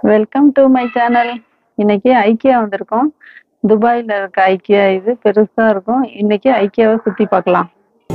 welcome to my channel இன்னைக்கு IKEA வந்திருக்கோம் துபாயில இருக்க ஐக்கியா இது பெருசா இருக்கும் இன்னைக்கு ஐக்கியாவை சுத்தி பார்க்கலாம்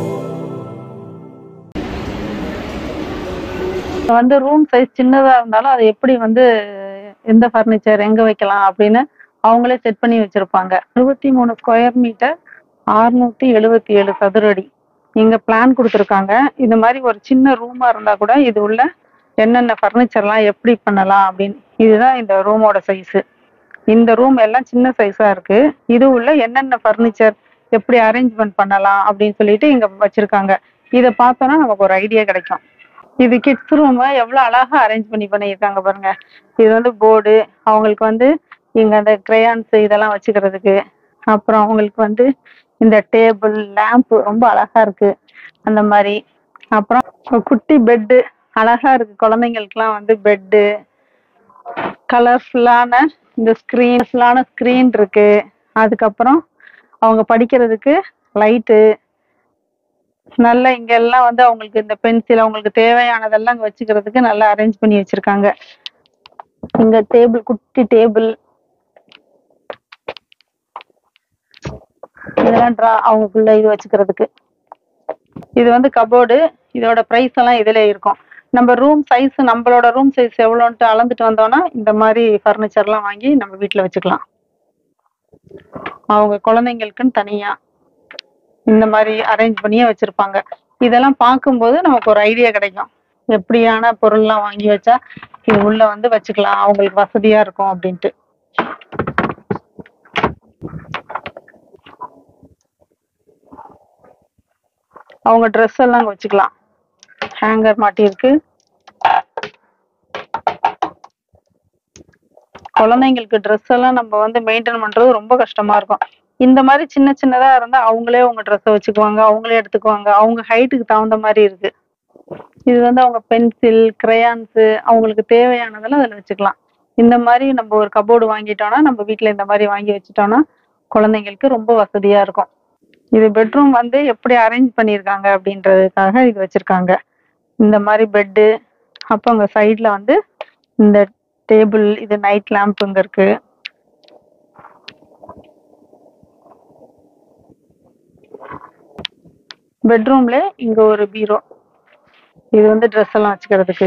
வந்து ரூம் சைஸ் சின்னதா இருந்தாலும் அதை எப்படி வந்து எந்த ஃபர்னிச்சர் எங்க வைக்கலாம் அப்படின்னு அவங்களே செட் பண்ணி வச்சிருப்பாங்க இருபத்தி மூணு ஸ்கொயர் மீட்டர் அறுநூத்தி எழுபத்தி ஏழு சதுரடி இங்க பிளான் கொடுத்துருக்காங்க இந்த மாதிரி ஒரு சின்ன ரூமா இருந்தா கூட இது உள்ள என்னென்ன ஃபர்னிச்சர்லாம் எப்படி பண்ணலாம் அப்படின்னு இதுதான் இந்த ரூமோட சைஸு இந்த ரூம் எல்லாம் சின்ன சைஸா இருக்கு இது உள்ள என்னென்ன ஃபர்னிச்சர் எப்படி அரேஞ்ச்மெண்ட் பண்ணலாம் அப்படின்னு சொல்லிட்டு இங்க வச்சிருக்காங்க இதை பார்த்தோன்னா நமக்கு ஒரு ஐடியா கிடைக்கும் இது கிட்ஸ் ரூம் எவ்வளோ அழகா அரேஞ்ச் பண்ணி பண்ணியிருக்காங்க பாருங்க இது வந்து போர்டு அவங்களுக்கு வந்து இங்க அந்த கிரையான்ஸ் இதெல்லாம் வச்சுக்கிறதுக்கு அப்புறம் அவங்களுக்கு வந்து இந்த டேபிள் லேம்ப் ரொம்ப அழகா இருக்கு அந்த மாதிரி அப்புறம் ஒரு குட்டி பெட்டு அழகா இருக்கு குழந்தைங்களுக்குலாம் வந்து பெட்டு கலர்ஃபுல்லான இந்த ஸ்க்ரீன்ஃபுல்லான ஸ்க்ரீன் இருக்கு அதுக்கப்புறம் அவங்க படிக்கிறதுக்கு லைட்டு நல்ல இங்க எல்லாம் வந்து அவங்களுக்கு இந்த பென்சில் அவங்களுக்கு தேவையானதெல்லாம் இங்க வச்சுக்கிறதுக்கு நல்லா அரேஞ்ச் பண்ணி வச்சிருக்காங்க இங்க டேபிள் குட்டி டேபிள் இதெல்லாம் ட்ரா அவங்களுக்குள்ள இது வச்சுக்கிறதுக்கு இது வந்து கபோர்டு இதோட ப்ரைஸ் எல்லாம் இதுல இருக்கும் நம்ம ரூம் சைஸ் நம்மளோட ரூம் சைஸ் எவ்வளோன்ட்டு அளந்துட்டு வந்தோம்னா இந்த மாதிரி ஃபர்னிச்சர்லாம் வாங்கி நம்ம வீட்டில் வச்சுக்கலாம் அவங்க குழந்தைங்களுக்குன்னு தனியா இந்த மாதிரி அரேஞ்ச் பண்ணியே வச்சிருப்பாங்க இதெல்லாம் பார்க்கும்போது நமக்கு ஒரு ஐடியா கிடைக்கும் எப்படியான பொருள்லாம் வாங்கி வச்சா இது உள்ள வந்து வச்சுக்கலாம் அவங்களுக்கு வசதியா இருக்கும் அப்படின்ட்டு அவங்க ட்ரெஸ் எல்லாம் அங்க வச்சுக்கலாம் ஹேங்கர் மாட்டியிருக்கு குழந்தைங்களுக்கு ட்ரெஸ் எல்லாம் நம்ம வந்து மெயின்டைன் பண்றது ரொம்ப கஷ்டமா இருக்கும் இந்த மாதிரி சின்ன சின்னதா இருந்தா அவங்களே அவங்க ட்ரெஸ்ஸை வச்சுக்குவாங்க அவங்களே எடுத்துக்குவாங்க அவங்க ஹைட்டுக்கு தகுந்த மாதிரி இருக்கு இது வந்து அவங்க பென்சில் கிரையான்ஸ் அவங்களுக்கு தேவையானதெல்லாம் அதில் வச்சுக்கலாம் இந்த மாதிரி நம்ம ஒரு கபோர்டு வாங்கிட்டோம்னா நம்ம வீட்டில் இந்த மாதிரி வாங்கி வச்சுட்டோம்னா குழந்தைங்களுக்கு ரொம்ப வசதியா இருக்கும் இது பெட்ரூம் வந்து எப்படி அரேஞ்ச் பண்ணியிருக்காங்க அப்படின்றதுக்காக இது வச்சிருக்காங்க இந்த மாதிரி பெட்டு அப்போ அங்கே சைடில் வந்து இந்த டேபிள் இது நைட் லேம்ப் இங்கே இருக்கு பெட்ரூம்ல இங்க ஒரு பீரோ இது வந்து ட்ரெஸ் எல்லாம் வச்சுக்கிறதுக்கு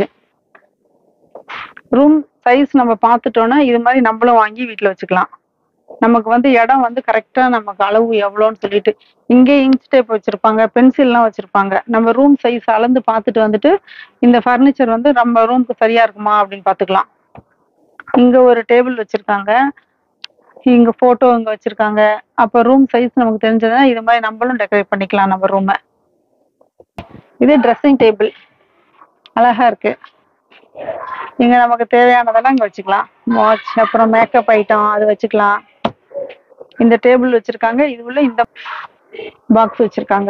ரூம் சைஸ் நம்ம பார்த்துட்டோம்னா இது மாதிரி நம்மளும் வாங்கி வீட்டில் வச்சுக்கலாம் நமக்கு வந்து இடம் வந்து கரெக்டா நமக்கு அளவு எவ்வளோன்னு சொல்லிட்டு இங்கே இன்ச் டேப் வச்சிருப்பாங்க பென்சில்லாம் வச்சிருப்பாங்க நம்ம ரூம் சைஸ் அளந்து பார்த்துட்டு வந்துட்டு இந்த ஃபர்னிச்சர் வந்து நம்ம ரூமுக்கு சரியா இருக்குமா அப்படின்னு பார்த்துக்கலாம் இங்க ஒரு டேபிள் வச்சிருக்காங்க இங்க போட்டோ இங்க வச்சிருக்காங்க அப்ப ரூம் சைஸ் நமக்கு தெரிஞ்சதுன்னா இது மாதிரி நம்மளும் டெக்கரேட் பண்ணிக்கலாம் நம்ம ரூமை இது ட்ரெஸ்ஸிங் டேபிள் அழகா இருக்கு இங்க நமக்கு தேவையானதெல்லாம் இங்க வச்சுக்கலாம் வாட்ச் அப்புறம் மேக்கப் ஐட்டம் அது வச்சுக்கலாம் இந்த டேபிள் வச்சிருக்காங்க இது உள்ள இந்த பாக்ஸ் வச்சிருக்காங்க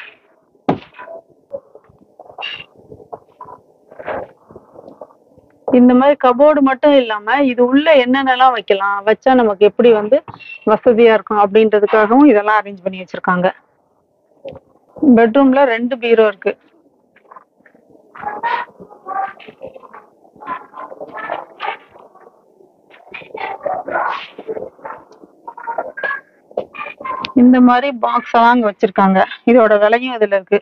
இந்த மாதிரி கபோர்டு மட்டும் இல்லாம இது உள்ள என்னென்னலாம் வைக்கலாம் வச்சா நமக்கு எப்படி வந்து வசதியா இருக்கும் அப்படின்றதுக்காகவும் இதெல்லாம் அரேஞ்ச் பண்ணி வச்சிருக்காங்க பெட்ரூம்ல ரெண்டு பீரோ இருக்கு இந்த மாதிரி பாக்ஸ் எல்லாம் அங்க வச்சிருக்காங்க இதோட விலையும் இதுல இருக்கு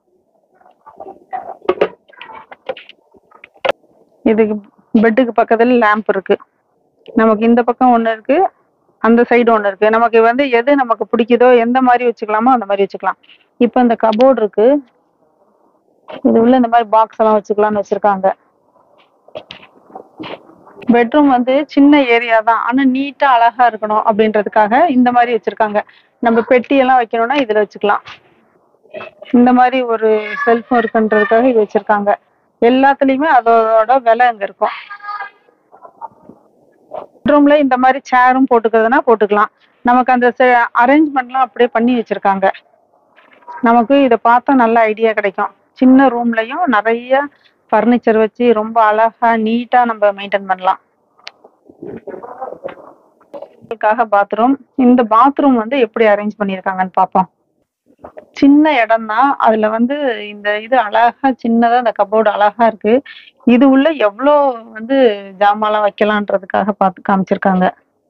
இதுக்கு பெட்டுக்கு பக்கத்துல லேம்ப் இருக்கு நமக்கு இந்த பக்கம் ஒண்ணு இருக்கு அந்த சைடு ஒண்ணு இருக்கு நமக்கு வந்து எது நமக்கு பிடிக்குதோ எந்த மாதிரி வச்சுக்கலாமோ அந்த மாதிரி வச்சுக்கலாம் இப்போ இந்த கபோர்டு இருக்கு இது உள்ள இந்த மாதிரி பாக்ஸ் எல்லாம் வச்சுக்கலாம்னு வச்சிருக்காங்க பெட்ரூம் வந்து சின்ன ஏரியா தான் ஆனா நீட்டா அழகா இருக்கணும் அப்படின்றதுக்காக இந்த மாதிரி வச்சிருக்காங்க நம்ம பெட்டி எல்லாம் வைக்கணும்னா இதுல வச்சுக்கலாம் இந்த மாதிரி ஒரு செல்ஃபும் இருக்குன்றதுக்காக இது வச்சிருக்காங்க எல்லாத்துலயுமே அதோட விலை அங்க இருக்கும் பெட்ரூம்ல இந்த மாதிரி சேரும் போட்டுக்கிறதுனா போட்டுக்கலாம் நமக்கு அந்த அரேஞ்ச்மெண்ட்லாம் அப்படியே பண்ணி வச்சிருக்காங்க நமக்கு இதை பார்த்தா நல்ல ஐடியா கிடைக்கும் சின்ன ரூம்லயும் நிறைய ஃபர்னிச்சர் வச்சு ரொம்ப அழகா நீட்டா நம்ம மெயின்டைன் பண்ணலாம் பாத்ரூம் இந்த பாத்ரூம் வந்து எப்படி அரேஞ்ச் பண்ணியிருக்காங்கன்னு பார்ப்போம் சின்ன இடம் தான் அதுல வந்து இந்த இது அழகா சின்னதா இந்த கபோர்டு அழகா இருக்கு இது உள்ள எவ்வளோ வந்து ஜாமான்லாம் வைக்கலான்றதுக்காக பார்த்து காமிச்சிருக்காங்க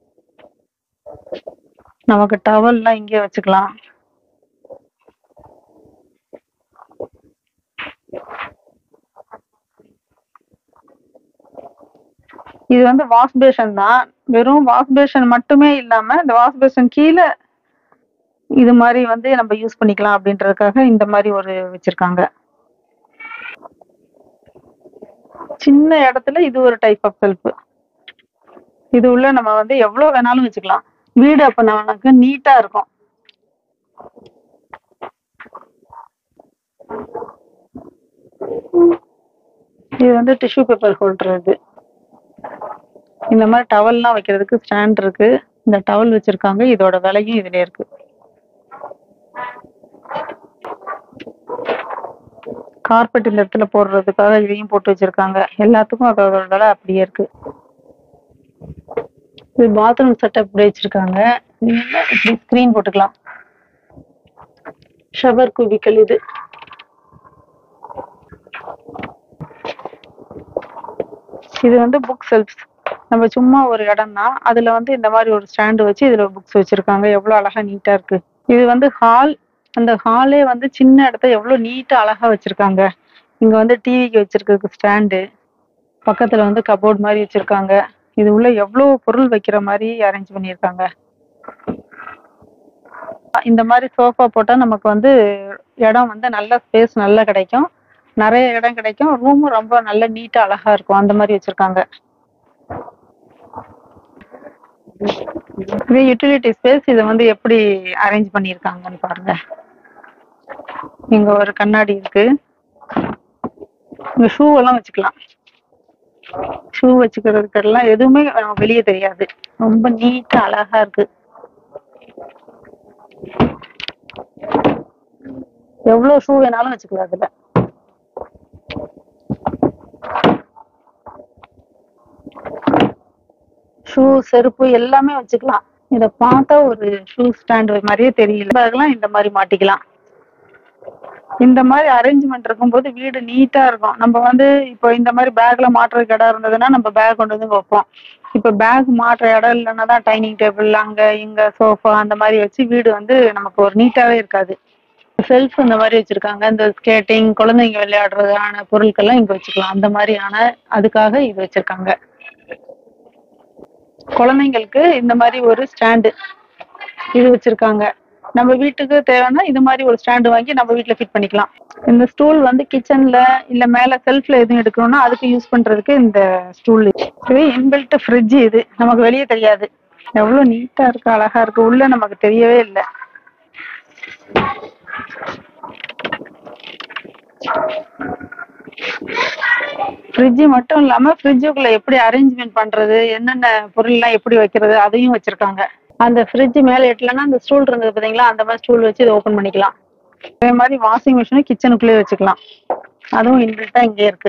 நமக்கு டவல்லாம் இங்கே வச்சுக்கலாம் இது வந்து வாஷ் பேஷன் தான் வெறும் வாஷ் பேஷன் மட்டுமே இல்லாம இந்த வாஷ் பேஷன் கீழே இது மாதிரி வந்து நம்ம யூஸ் பண்ணிக்கலாம் அப்படின்றதுக்காக இந்த மாதிரி ஒரு வச்சிருக்காங்க சின்ன இடத்துல இது ஒரு டைப் ஆஃப் செல்ஃப் இது உள்ள நம்ம வந்து எவ்வளவு வேணாலும் வச்சுக்கலாம் வீடு அப்ப நமக்கு நீட்டா இருக்கும் இது வந்து டிஷ்யூ பேப்பர் ஹோல்டர் இது இந்த மாதிரி டவல்லாம் வைக்கிறதுக்கு ஸ்டாண்ட் இருக்கு இந்த டவல் வச்சிருக்காங்க இதோட விலையும் இதுல இருக்கு கார்பெட் இந்த இடத்துல போடுறதுக்காக இதையும் போட்டு வச்சிருக்காங்க எல்லாத்துக்கும் அதோட விலை அப்படியே இருக்கு இது பாத்ரூம் செட்டப் இப்படி வச்சிருக்காங்க இதுல இப்படி ஸ்கிரீன் போட்டுக்கலாம் ஷவர் குபிக்கல் இது இது வந்து புக் செல்ஃப்ஸ் நம்ம சும்மா ஒரு இடம் தான் அதுல வந்து இந்த மாதிரி ஒரு ஸ்டாண்டு வச்சு இதுல புக்ஸ் வச்சிருக்காங்க எவ்வளவு அழகா நீட்டா இருக்கு இது வந்து ஹால் அந்த ஹாலே வந்து சின்ன இடத்த எவ்வளவு நீட்டா அழகா வச்சிருக்காங்க இங்க வந்து டிவிக்கு வச்சிருக்கிறதுக்கு ஸ்டாண்டு பக்கத்துல வந்து கபோர்ட் மாதிரி வச்சிருக்காங்க இது உள்ள எவ்வளவு பொருள் வைக்கிற மாதிரி அரேஞ்ச் பண்ணியிருக்காங்க இந்த மாதிரி சோஃபா போட்டா நமக்கு வந்து இடம் வந்து நல்ல ஸ்பேஸ் நல்லா கிடைக்கும் நிறைய இடம் கிடைக்கும் ரூமும் ரொம்ப நல்ல நீட்டா அழகா இருக்கும் அந்த மாதிரி வச்சிருக்காங்க இது யூட்டிலிட்டி ஸ்பேஸ் இதை வந்து எப்படி அரேஞ்ச் பண்ணியிருக்காங்கன்னு பாருங்க இங்க ஒரு கண்ணாடி இருக்கு இங்க ஷூ எல்லாம் வச்சுக்கலாம் ஷூ வச்சுக்கிறதுக்கெல்லாம் எதுவுமே நமக்கு வெளியே தெரியாது ரொம்ப நீட்டா அழகா இருக்கு எவ்வளவு ஷூ வேணாலும் வச்சுக்கலாம் அதுல ஷூ செருப்பு எல்லாமே வச்சுக்கலாம் இத பார்த்தா ஒரு ஷூ ஸ்டாண்ட் மாதிரியே தெரியல அதெல்லாம் இந்த மாதிரி மாட்டிக்கலாம் இந்த மாதிரி அரேஞ்ச்மெண்ட் இருக்கும்போது வீடு நீட்டா இருக்கும் நம்ம வந்து இப்போ இந்த மாதிரி பேக்ல மாட்டுறதுக்கு இடம் இருந்ததுன்னா நம்ம பேக் கொண்டு வந்து வைப்போம் இப்போ பேக் மாட்டுற இடம் இல்லைன்னா தான் டைனிங் டேபிள் அங்க இங்க சோஃபா அந்த மாதிரி வச்சு வீடு வந்து நமக்கு ஒரு நீட்டாவே இருக்காது செல்ஃப் இந்த மாதிரி வச்சிருக்காங்க இந்த ஸ்கேட்டிங் குழந்தைங்க விளையாடுறதான பொருட்கள்லாம் இங்க வச்சுக்கலாம் அந்த மாதிரியான அதுக்காக இது வச்சிருக்காங்க குழந்தைங்களுக்கு இந்த மாதிரி ஒரு ஸ்டாண்டு இது வச்சிருக்காங்க நம்ம வீட்டுக்கு தேவைன்னா இது மாதிரி ஒரு ஸ்டாண்டு வாங்கி நம்ம வீட்ல ஃபிட் பண்ணிக்கலாம் இந்த ஸ்டூல் வந்து கிச்சன்ல இல்ல மேல செல்ஃப்ல எதுவும் எடுக்கணும்னா அதுக்கு யூஸ் பண்றதுக்கு இந்த ஸ்டூல் இது இன்பில்ட் ஃப்ரிட்ஜ் இது நமக்கு வெளியே தெரியாது எவ்வளவு நீட்டா இருக்கு அழகா இருக்கு உள்ள நமக்கு தெரியவே இல்லை ஃப்ரிட்ஜ் மட்டும் இல்லாம ஃப்ரிட்ஜுக்குள்ள எப்படி அரேஞ்ச்மெண்ட் பண்றது என்னென்ன பொருள் எல்லாம் எப்படி வைக்கிறது அதையும் வச்சிருக்காங்க அந்த ஃப்ரிட்ஜ் மேல எட்டலன்னா அந்த ஸ்டூல் இருந்தது பாத்தீங்களா அந்த மாதிரி ஸ்டூல் வச்சு இதை ஓபன் பண்ணிக்கலாம் அதே மாதிரி வாஷிங் மிஷினும் கிச்சனுக்குள்ளே வச்சுக்கலாம் அதுவும் இன்பில்ட்டா இங்கே இருக்கு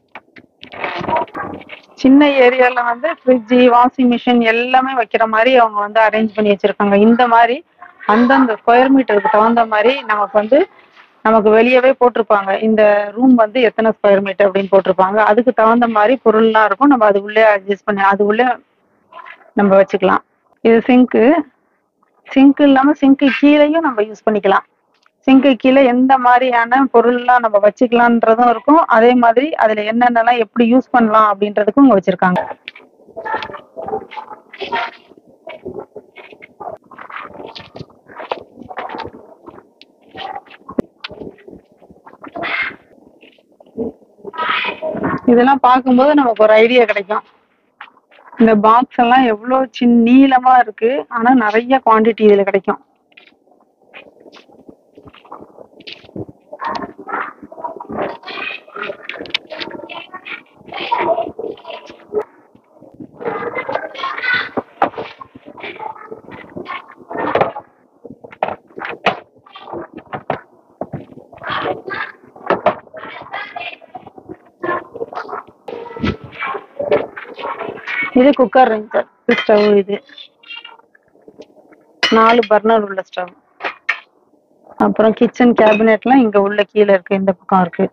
சின்ன ஏரியால வந்து ஃப்ரிட்ஜ் வாஷிங் மிஷின் எல்லாமே வைக்கிற மாதிரி அவங்க வந்து அரேஞ்ச் பண்ணி வச்சிருக்காங்க இந்த மாதிரி அந்தந்த ஸ்கொயர் மீட்டருக்கு தகுந்த மாதிரி நமக்கு வந்து நமக்கு வெளியவே போட்டிருப்பாங்க இந்த ரூம் வந்து எத்தனை ஸ்கொயர் மீட்டர் அப்படின்னு போட்டிருப்பாங்க அதுக்கு தகுந்த மாதிரி பொருள்லாம் இருக்கும் நம்ம அது உள்ளே அட்ஜஸ்ட் பண்ணி அது உள்ளே நம்ம வச்சுக்கலாம் இது சிங்க்கு சிங்க் இல்லாம சிங்க்கு கீழேயும் நம்ம யூஸ் பண்ணிக்கலாம் சிங்க்கு கீழே எந்த மாதிரியான பொருள்லாம் நம்ம வச்சுக்கலான்றதும் இருக்கும் அதே மாதிரி அதுல என்னென்னலாம் எப்படி யூஸ் பண்ணலாம் அப்படின்றதுக்கும் இங்க வச்சிருக்காங்க இதெல்லாம் பார்க்கும்போது நமக்கு ஒரு ஐடியா கிடைக்கும் இந்த பாக்ஸ் எல்லாம் எவ்வளவு சின்ன நீளமா இருக்கு ஆனா நிறைய குவாண்டிட்டி இதுல கிடைக்கும் இது குக்கர் ரேஞ்சர் ஸ்டவ் இது நாலு பர்னர் உள்ள ஸ்டவ் அப்புறம் கிச்சன் கேபினெட்லாம் இங்க உள்ள கீழே இருக்கு இந்த பக்கம் இருக்கு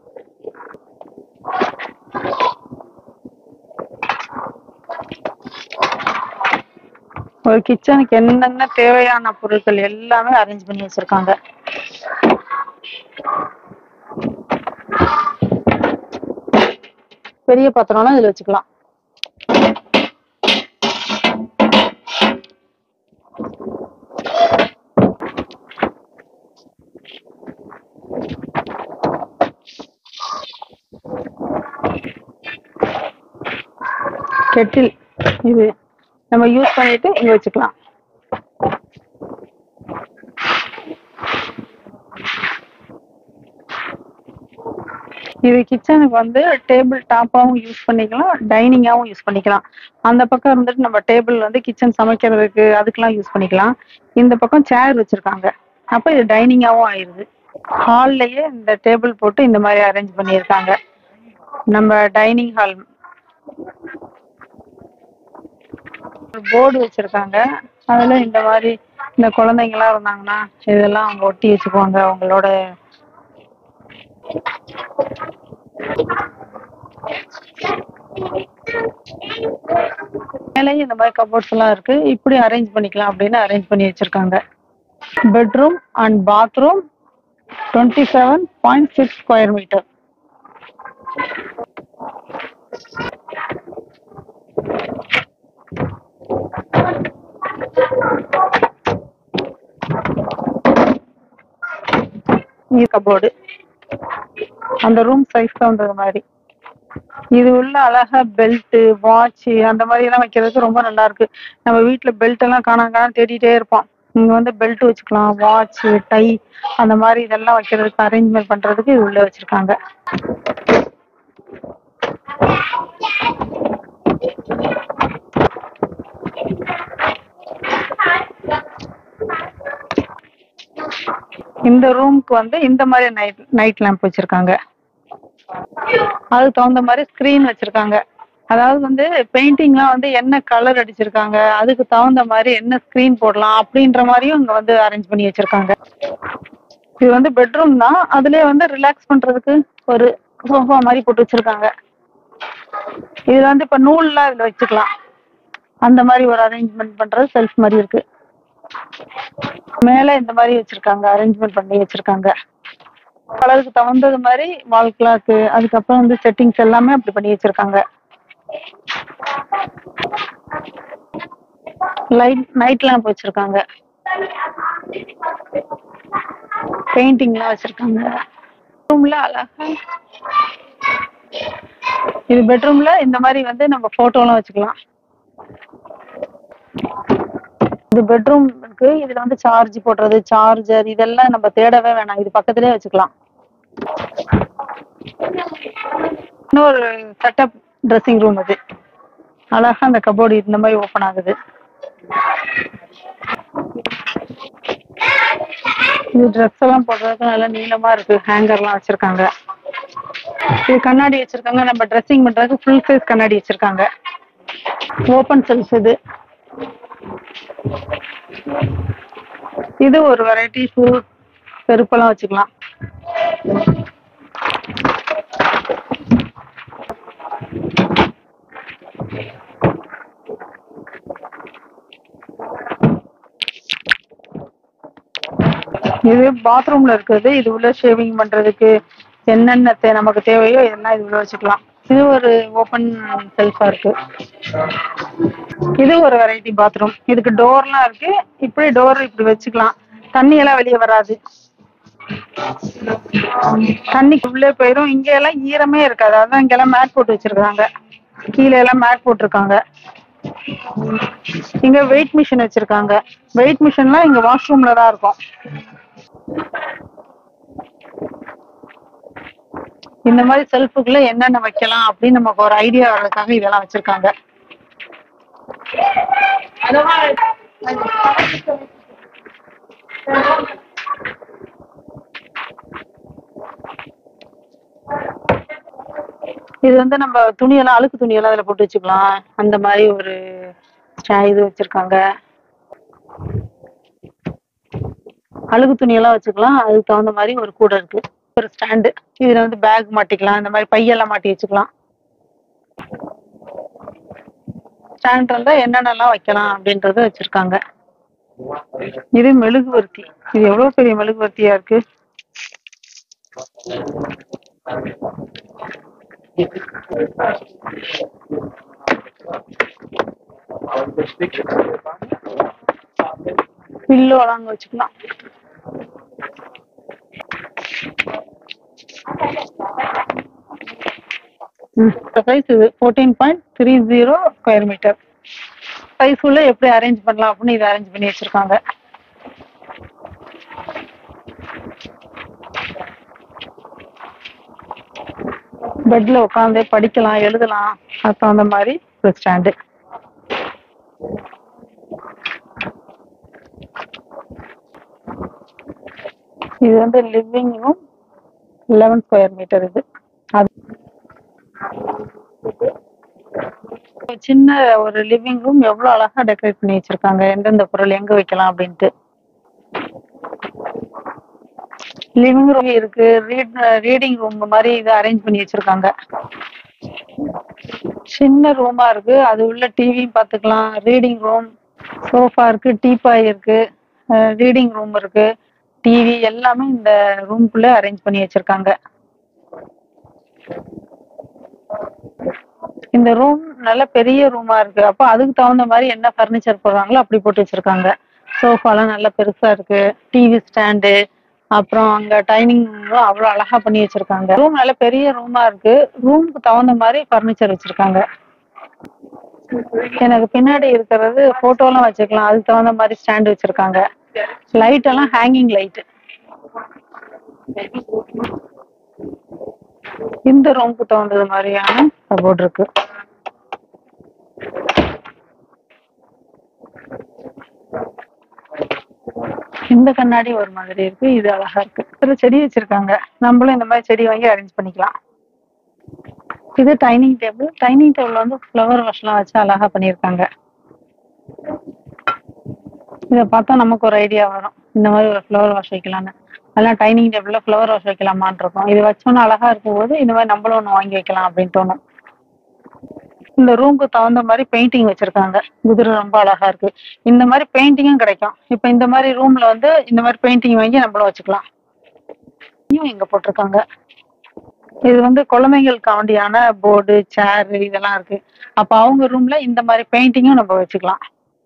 ஒரு கிச்சனுக்கு என்னென்ன தேவையான பொருட்கள் எல்லாமே அரேஞ்ச் பண்ணி வச்சிருக்காங்க பெரிய பாத்திரம்லாம் இதுல வச்சுக்கலாம் கெட்டில் இது நம்ம யூஸ் பண்ணிட்டு இங்க வச்சுக்கலாம் இது கிச்சனுக்கு வந்து டேபிள் டாப்பாவும் யூஸ் பண்ணிக்கலாம் டைனிங்காவும் யூஸ் பண்ணிக்கலாம் அந்த பக்கம் இருந்துட்டு நம்ம டேபிள் வந்து கிச்சன் சமைக்கிறதுக்கு அதுக்கெல்லாம் யூஸ் பண்ணிக்கலாம் இந்த பக்கம் சேர் வச்சிருக்காங்க அப்ப இது டைனிங்காவும் ஆயிருது ஹால்லயே இந்த டேபிள் போட்டு இந்த மாதிரி அரேஞ்ச் பண்ணியிருக்காங்க நம்ம டைனிங் ஹால் போர்டு வச்சிருக்காங்க அதுல இந்த மாதிரி இந்த குழந்தைங்க எல்லாம் இருந்தாங்கன்னா இதெல்லாம் அவங்க ஒட்டி வச்சுக்குவாங்க அவங்களோட மேலேயும் இந்த மாதிரி கபோர்ட்ஸ் எல்லாம் இருக்கு இப்படி அரேஞ்ச் பண்ணிக்கலாம் அப்படின்னு அரேஞ்ச் பண்ணி வச்சிருக்காங்க bedroom and bathroom twenty seven point six square metre cupboard அந்த ரூம் சைஸ் தகுந்தது மாதிரி இது உள்ள அழகா பெல்ட் வாட்ச் அந்த மாதிரி எல்லாம் வைக்கிறதுக்கு ரொம்ப நல்லா இருக்கு நம்ம வீட்ல பெல்ட் எல்லாம் காணாம காணாம தேடிட்டே இருப்போம் இங்க வந்து பெல்ட் வச்சுக்கலாம் வாட்ச் டை அந்த மாதிரி இதெல்லாம் வைக்கிறதுக்கு அரேஞ்ச்மெண்ட் பண்றதுக்கு இது உள்ள வச்சிருக்காங்க இந்த ரூம்க்கு வந்து இந்த மாதிரி நைட் நைட் லேம்ப் வச்சிருக்காங்க அதுக்கு தகுந்த மாதிரி ஸ்கிரீன் வச்சிருக்காங்க அதாவது வந்து பெயிண்டிங்லாம் வந்து என்ன கலர் அடிச்சிருக்காங்க அதுக்கு தகுந்த மாதிரி என்ன ஸ்கிரீன் போடலாம் அப்படின்ற மாதிரியும் இங்க வந்து அரேஞ்ச் பண்ணி வச்சிருக்காங்க இது வந்து பெட்ரூம் தான் அதுலயே வந்து ரிலாக்ஸ் பண்றதுக்கு ஒரு சோஃபா மாதிரி போட்டு வச்சிருக்காங்க இது வந்து இப்ப நூல்லாம் இதுல வச்சுக்கலாம் அந்த மாதிரி ஒரு அரேஞ்ச்மெண்ட் பண்றது செல்ஃப் மாதிரி இருக்கு மேல இந்த மாதிரி வச்சிருக்காங்க அரேஞ்ச்மெண்ட் பண்ணி வச்சிருக்காங்க கலருக்கு தகுந்தது மாதிரி வால் கிளாக்கு அதுக்கப்புறம் வந்து செட்டிங்ஸ் எல்லாமே அப்படி பண்ணி வச்சிருக்காங்க லைட் நைட் லேம்ப் வச்சிருக்காங்க பெயிண்டிங்லாம் வச்சிருக்காங்க ரூம்ல அழகா இது பெட்ரூம்ல இந்த மாதிரி வந்து நம்ம போட்டோலாம் வச்சுக்கலாம் இது பெட்ரூம் இருக்கு இதுல வந்து சார்ஜ் போடுறது சார்ஜர் இதெல்லாம் நம்ம தேடவே வேணாம் இது பக்கத்துலயே வச்சுக்கலாம் இன்னொரு செட்டப் ட்ரெஸ்ஸிங் ரூம் இது அழகா அந்த கபோர்டு இந்த மாதிரி ஓபன் ஆகுது இது ட்ரெஸ் எல்லாம் போடுறதுக்கு நல்லா நீளமா இருக்கு ஹேங்கர்லாம் வச்சிருக்காங்க இது கண்ணாடி வச்சிருக்காங்க நம்ம ட்ரெஸ்ஸிங் பண்றதுக்கு ஃபுல் சைஸ் கண்ணாடி வச்சிருக்காங்க ஓபன் செல்ஸ் இது இது ஒரு வெரைட்டி ஷூ செருப்பெல்லாம் வச்சுக்கலாம் இது பாத்ரூம்ல இருக்குது இது உள்ள ஷேவிங் பண்றதுக்கு என்னென்ன தே- நமக்கு தேவையோ இதெல்லாம் இது உள்ள வச்சுக்கலாம் இது ஒரு ஓபன் செல்ஃபா இருக்கு இது ஒரு வெரைட்டி பாத்ரூம் இதுக்கு டோர்லாம் இருக்கு இப்படி டோர் இப்படி வச்சுக்கலாம் தண்ணி எல்லாம் வெளியே வராது தண்ணி உள்ளே போயிடும் இங்க எல்லாம் ஈரமே இருக்காது அதான் இங்க எல்லாம் மேட் போட்டு வச்சிருக்காங்க கீழே எல்லாம் மேட் போட்டிருக்காங்க இங்க வெயிட் மிஷின் வச்சிருக்காங்க வெயிட் மிஷின்லாம் இங்க வாஷ்ரூம்ல தான் இருக்கும் இந்த மாதிரி செல்ஃபுக்குள்ள என்னென்ன வைக்கலாம் அப்படின்னு நமக்கு ஒரு ஐடியா வர்றதுக்காக இதெல்லாம் வச்சிருக்காங்க இது வந்து நம்ம துணியெல்லாம் அழுக்கு துணியெல்லாம் அதுல போட்டு வச்சுக்கலாம் அந்த மாதிரி ஒரு ஸ்டா- இது வச்சிருக்காங்க அழுகு துணியெல்லாம் வச்சுக்கலாம் அதுக்கு தகுந்த மாதிரி ஒரு கூடை இருக்கு ஒரு ஸ்டாண்டு இதுல வந்து பேக் மாட்டிக்கலாம் இந்த மாதிரி பையெல்லாம் மாட்டி வச்சுக்கலாம் ஸ்டாண்ட் இருந்தா என்னென்னலாம் வைக்கலாம் அப்படின்றத வச்சிருக்காங்க இது மெழுகுவர்த்தி இது எவ்வளவு பெரிய மெழுகுவர்த்தியா இருக்கு பில்லோலாம் அங்க வச்சுக்கலாம் சைஸ் இது fourteen point three zero square metre size உள்ள எப்படி அரேஞ்ச் பண்ணலாம் அப்படின்னு இதை அரேஞ்ச் பண்ணி வச்சிருக்காங்க பெட்ல உட்காந்து படிக்கலாம் எழுதலாம் அது தகுந்த மாதிரி ஒரு ஸ்டாண்டு இது வந்து living room eleven square metre இது அது ஒரு சின்ன ஒரு லிவிங் ரூம் எவ்வளவு அழகா டெக்கரேட் பண்ணி வச்சிருக்காங்க எந்தெந்த பொருள் எங்க வைக்கலாம் அப்படின்ட்டு லிவிங் ரூம் இருக்கு ரீட் ரீடிங் ரூம் மாதிரி இதை அரேஞ்ச் பண்ணி வச்சிருக்காங்க சின்ன ரூமா இருக்கு அது உள்ள டிவியும் பார்த்துக்கலாம் ரீடிங் ரூம் சோஃபா இருக்கு டீபாய் இருக்கு ரீடிங் ரூம் இருக்கு டிவி எல்லாமே இந்த ரூம்குள்ள அரேஞ்ச் பண்ணி வச்சிருக்காங்க இந்த ரூம் நல்ல பெரிய ரூமா இருக்கு அப்போ அதுக்கு தகுந்த மாதிரி என்ன ஃபர்னிச்சர் போடுறாங்களோ அப்படி போட்டு வச்சிருக்காங்க சோஃபாலாம் நல்ல பெருசா இருக்கு டிவி ஸ்டாண்டு அப்புறம் அங்க டைனிங் அவ்வளோ அழகா பண்ணி வச்சிருக்காங்க ரூம் நல்ல பெரிய ரூமா இருக்கு ரூமுக்கு தகுந்த மாதிரி ஃபர்னிச்சர் வச்சிருக்காங்க எனக்கு பின்னாடி இருக்கிறது போட்டோலாம் வச்சுக்கலாம் அதுக்கு தகுந்த மாதிரி ஸ்டாண்ட் வச்சிருக்காங்க லைட் எல்லாம் ஹேங்கிங் லைட் இந்த ரூமுக்கு தகுந்தது மாதிரியான கபோர்ட் இருக்கு இந்த கண்ணாடி ஒரு மாதிரி இருக்கு இது அழகா இருக்கு இதுல செடி வச்சிருக்காங்க நம்மளும் இந்த மாதிரி செடி வாங்கி அரேஞ்ச் பண்ணிக்கலாம் இது டைனிங் டேபிள் டைனிங் டேபிள் வந்து ஃப்ளவர் வாஷ்லாம் வச்சு அழகா பண்ணியிருக்காங்க இதை பார்த்தா நமக்கு ஒரு ஐடியா வரும் இந்த மாதிரி ஒரு ஃப்ளவர் வாஷ் வைக்கலாம்னு அதெல்லாம் டைனிங் டேபிள்ல ஃப்ளவர் வாஷ் வைக்கலாமான்னு இருக்கும் இது வச்சோன்னா அழகா இருக்கும்போது இந்த மாதிரி நம்மளும் ஒன்று வாங்கி வைக்கலாம் அப்படின்னு தோணும் இந்த ரூமுக்கு தகுந்த மாதிரி பெயிண்டிங் வச்சிருக்காங்க குதிரை ரொம்ப அழகா இருக்கு இந்த மாதிரி பெயிண்டிங்கும் கிடைக்கும் இப்போ இந்த மாதிரி ரூம்ல வந்து இந்த மாதிரி பெயிண்டிங் வாங்கி நம்மளும் வச்சுக்கலாம் இதையும் இங்க போட்டிருக்காங்க இது வந்து குழந்தைங்களுக்கு வேண்டியான போர்டு சேர் இதெல்லாம் இருக்கு அப்ப அவங்க ரூம்ல இந்த மாதிரி பெயிண்டிங்கும் நம்ம வச்சுக்கலாம்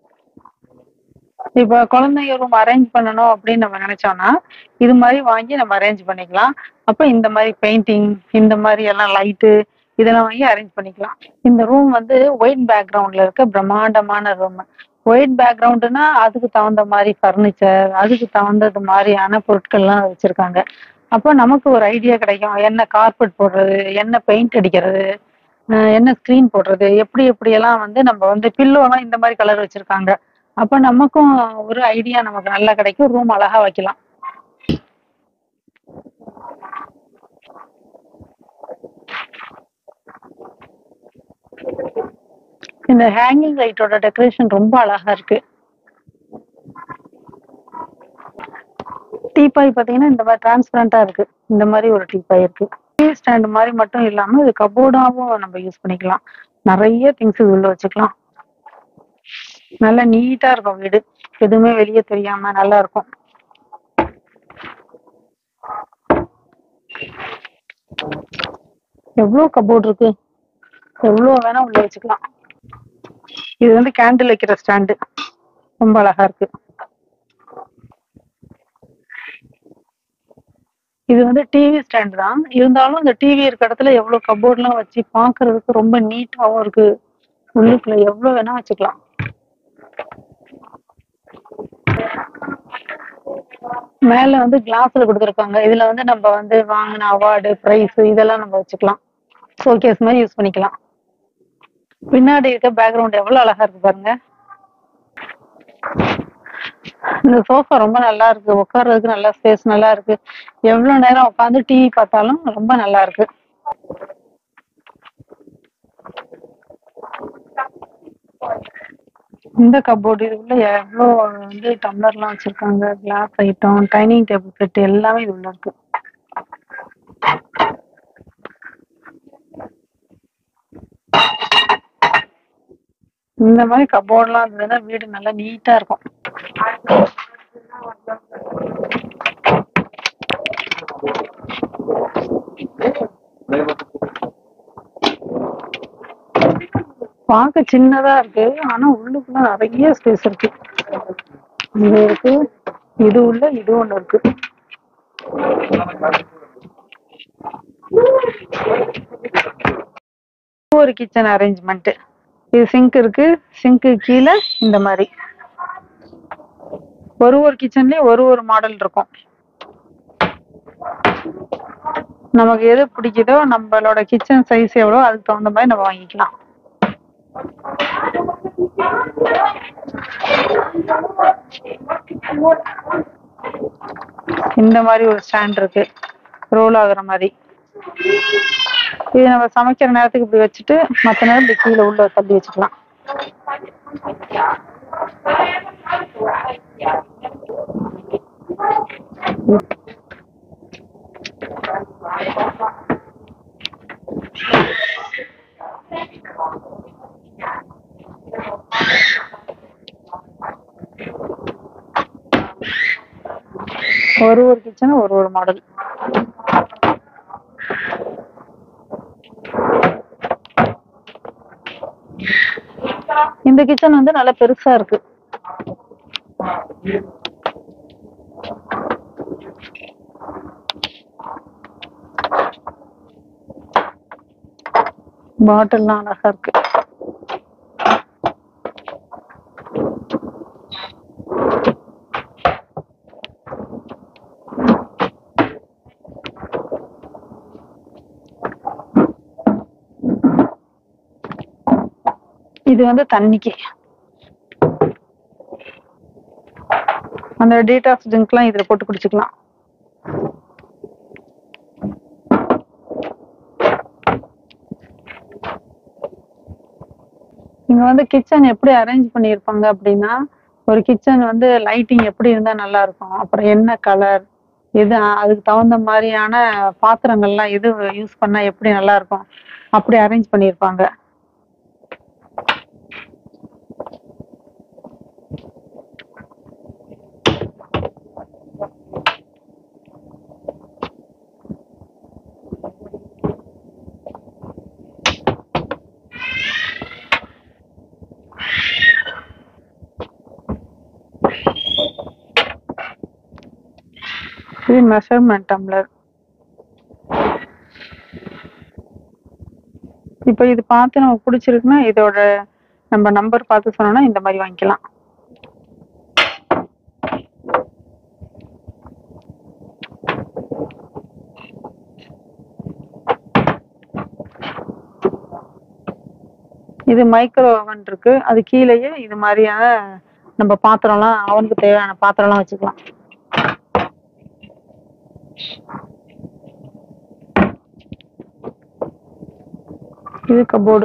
இப்ப குழந்தைங்க ரூம் அரேஞ்ச் பண்ணணும் அப்படின்னு நம்ம நினைச்சோம்னா இது மாதிரி வாங்கி நம்ம அரேஞ்ச் பண்ணிக்கலாம் அப்ப இந்த மாதிரி பெயிண்டிங் இந்த மாதிரி எல்லாம் லைட்டு இதெல்லாம் வாங்கி அரேஞ்ச் பண்ணிக்கலாம் இந்த ரூம் வந்து ஒயிட் பேக்ரவுண்ட்ல இருக்க பிரம்மாண்டமான ரூம் ஒயிட் பேக்ரவுண்டுனா அதுக்கு தகுந்த மாதிரி ஃபர்னிச்சர் அதுக்கு தகுந்தது மாதிரியான பொருட்கள்லாம் வச்சிருக்காங்க அப்போ நமக்கு ஒரு ஐடியா கிடைக்கும் என்ன கார்பெட் போடுறது என்ன பெயிண்ட் அடிக்கிறது அஹ் என்ன ஸ்க்ரீன் போடுறது எப்படி எப்படியெல்லாம் வந்து நம்ம வந்து பில்லோலாம் இந்த மாதிரி கலர் வச்சிருக்காங்க அப்போ நமக்கும் ஒரு ஐடியா நமக்கு நல்லா கிடைக்கும் ரூம் அழகா வைக்கலாம் இந்த ஹேங்கிங் லைட்டோட டெக்கரேஷன் ரொம்ப அழகா இருக்கு டீபாய் பாத்தீங்கன்னா இந்த மாதிரி டிரான்ஸ்பரண்டா இருக்கு இந்த மாதிரி ஒரு டீபாய் இருக்கு டிவி ஸ்டாண்ட் மாதிரி மட்டும் இல்லாம இது கபோர்டாவும் நம்ம யூஸ் பண்ணிக்கலாம் நிறைய திங்ஸ் உள்ள வச்சுக்கலாம் நல்லா நீட்டா இருக்கும் வீடு எதுவுமே வெளியே தெரியாம நல்லா இருக்கும் எவ்வளவு கபோர்ட் இருக்கு எவ்வளவு வேணா உள்ள வச்சுக்கலாம் இது வந்து கேண்டில் வைக்கிற ஸ்டாண்டு ரொம்ப அழகா இருக்கு இது வந்து டிவி ஸ்டாண்ட் தான் இருந்தாலும் இந்த டிவி இருக்க இடத்துல எவ்வளவு கபோர்ட்லாம் வச்சு பார்க்கிறதுக்கு ரொம்ப நீட்டாவும் இருக்கு உள்ளுக்குள்ள எவ்வளவு வேணா வச்சுக்கலாம் மேல வந்து கிளாஸ்ல கொடுத்துருக்காங்க இதுல வந்து நம்ம வந்து வாங்கின அவார்டு பிரைஸ் இதெல்லாம் நம்ம வச்சுக்கலாம் ஷோகேஸ் மாதிரி யூஸ் பண்ணிக்கலாம் பின்னாடி இருக்க பேக்ரவுண்ட் எவ்வளவு அழகா இருக்கு பாருங்க இந்த சோஃபா ரொம்ப நல்லா இருக்கு உட்கார்றதுக்கு நல்லா ஸ்பேஸ் நல்லா இருக்கு எவ்வளவு நேரம் உட்காந்து டிவி பார்த்தாலும் ரொம்ப நல்லா இருக்கு இந்த கப்போர்டு இது உள்ள எவ்வளோ வந்து டம்ளர்லாம் வச்சிருக்காங்க glass item dining table set எல்லாமே இது உள்ள இருக்கு இந்த மாதிரி கப்போர்ட்லாம் இருந்ததுன்னா வீடு நல்லா நீட்டா இருக்கும் பார்க்க சின்னதா இருக்கு ஆனா உள்ளுக்குள்ள நிறைய ஸ்பேஸ் இருக்கு இது இருக்கு இது உள்ள இது ஒண்ணு இருக்கு ஒரு கிச்சன் அரேஞ்ச்மெண்ட் இது சிங்க் இருக்கு சிங்க்கு கீழே இந்த மாதிரி ஒரு ஒரு கிச்சன்லயும் ஒரு ஒரு மாடல் இருக்கும் நமக்கு எது பிடிக்குதோ நம்மளோட கிச்சன் சைஸ் எவ்வளோ அதுக்கு தகுந்த மாதிரி நம்ம வாங்கிக்கலாம் இந்த மாதிரி ஒரு ஸ்டாண்ட் இருக்கு ரோல் ஆகுற மாதிரி இது நம்ம சமைக்கிற நேரத்துக்கு இப்படி வச்சுட்டு மற்ற நேரம் இப்படி கீழே உள்ள தள்ளி வச்சுக்கலாம் ஒரு ஒரு கிச்சனும் ஒரு ஒரு மாடல் இந்த கிச்சன் வந்து நல்லா பெருசா இருக்கு பாட்டில்லாம் அழகா இருக்கு இது வந்து தண்ணிக்கு அந்த டீடாக்ஸ் ட்ரிங்க்லாம் இதுல போட்டு குடிச்சுக்கலாம் இங்க வந்து கிச்சன் எப்படி அரேஞ்ச் பண்ணியிருப்பாங்க அப்படின்னா ஒரு கிச்சன் வந்து லைட்டிங் எப்படி இருந்தா நல்லா இருக்கும் அப்புறம் என்ன கலர் எது அ- அதுக்கு தகுந்த மாதிரியான பாத்திரங்கள்லாம் எது யூஸ் பண்ணா எப்படி நல்லா இருக்கும் அப்படி அரேஞ்ச் பண்ணியிருப்பாங்க இது மெஷர்மெண்ட் டம்ளர் இப்போ இது பார்த்து நமக்கு பிடிச்சிருக்குன்னா இதோட நம்ம நம்பர் பார்த்து சொன்னோம்னா இந்த மாதிரி வாங்கிக்கலாம் இது மைக்ரோ ஓவன் இருக்கு அது கீழேயே இது மாதிரியான நம்ம பாத்திரம்லாம் அவனுக்கு தேவையான பாத்திரம்லாம் வச்சுக்கலாம் இது கபோர்டு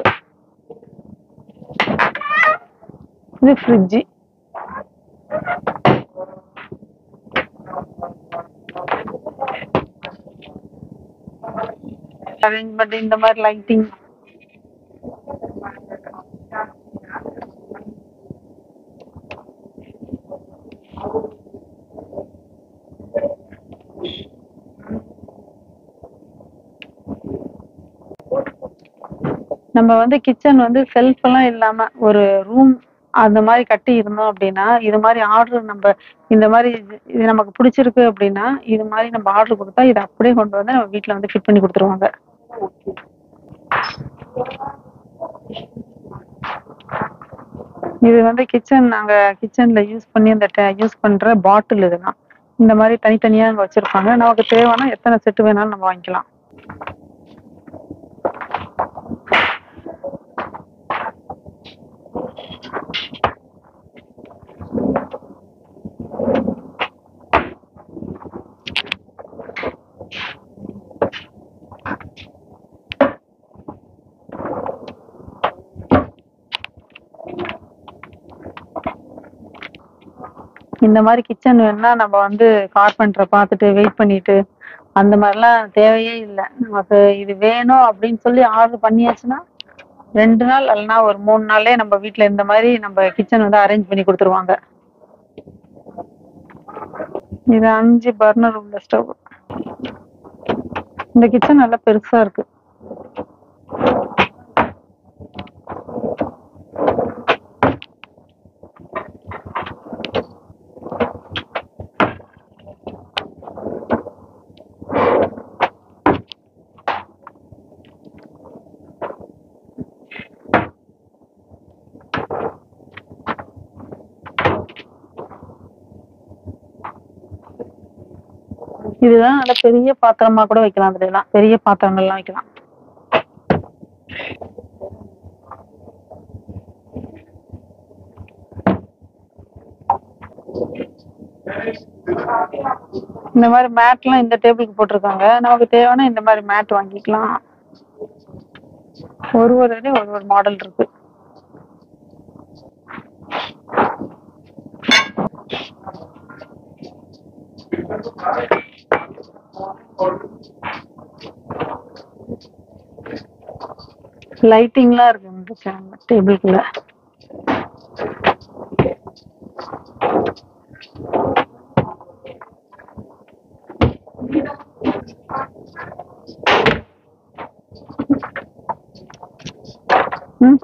இது ஃப்ரிட்ஜு அரேஞ்ச்மெண்ட் இந்த மாதிரி லைட்டிங் நம்ம வந்து கிச்சன் வந்து செல்ஃப் எல்லாம் இல்லாம ஒரு ரூம் அந்த மாதிரி கட்டி இருந்தோம் அப்படின்னா இது மாதிரி ஆர்டர் நம்ம இந்த மாதிரி இது- இது நமக்கு பிடிச்சிருக்கு அப்படின்னா இது மாதிரி நம்ம ஆர்டர் கொடுத்தா இதை அப்படியே கொண்டு வந்து நம்ம வீட்ல வந்து ஃபிட் பண்ணி கொடுத்துருவாங்க இது வந்து கிச்சன் நாங்க கிச்சன்ல யூஸ் பண்ணி அந்த யூஸ் பண்ற பாட்டில் இதெல்லாம் இந்த மாதிரி தனித்தனியா அங்க வச்சிருப்பாங்க நமக்கு தேவைன்னா எத்தனை செட்டு வேணாலும் நம்ம வாங்கிக்கலாம் இந்த மாதிரி கிச்சன் வேணும்னா நம்ம வந்து கார்பெண்டரை பார்த்துட்டு வெயிட் பண்ணிட்டு அந்த மாதிரிலாம் தேவையே இல்லை நமக்கு இது வேணும் அப்படின்னு சொல்லி ஆர்டர் பண்ணியாச்சுன்னா ரெண்டு நாள் இல்லைன்னா ஒரு மூணு நாள்லயே நம்ம வீட்ல இந்த மாதிரி நம்ம கிச்சன் வந்து அரேஞ்ச் பண்ணி கொடுத்துருவாங்க இது அஞ்சு பர்னர் உள்ள ஸ்டவ் இந்த கிச்சன் நல்லா பெருசா இருக்கு இதுதான் நல்ல பெரிய பாத்திரமா கூட வைக்கலாம் அதுல எல்லாம் பெரிய பாத்திரங்கள்லாம் வைக்கலாம் இந்த மாதிரி மேட்லாம் இந்த டேபிளுக்கு போட்டிருக்காங்க நமக்கு தேவைன்னா இந்த மாதிரி மேட் வாங்கிக்கலாம் ஒரு ஒரு இதுலயும் ஒரு ஒரு மாடல் இருக்கு லைட்டிங்லாம் இருக்கு இந்த டேபிளுக்குள்ள ம்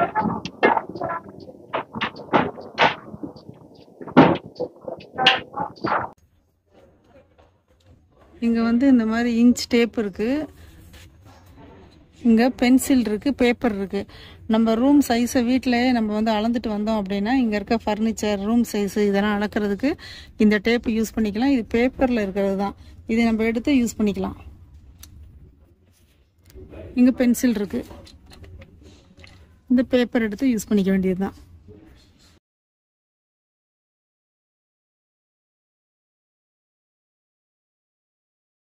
இங்க வந்து இந்த மாதிரி இன்ச் டேப் இருக்கு இங்க பென்சில் இருக்கு பேப்பர் இருக்கு நம்ம ரூம் சைஸை வீட்டிலேயே நம்ம வந்து அளந்துட்டு வந்தோம் அப்படின்னா இங்க இருக்க ஃபர்னிச்சர் ரூம் சைஸ் இதெல்லாம் அளக்கிறதுக்கு இந்த டேப் யூஸ் பண்ணிக்கலாம் இது பேப்பர்ல இருக்கிறது தான் இதை நம்ம எடுத்து யூஸ் பண்ணிக்கலாம் இங்க பென்சில் இருக்கு இந்த பேப்பர் எடுத்து யூஸ் பண்ணிக்க வேண்டியதுதான்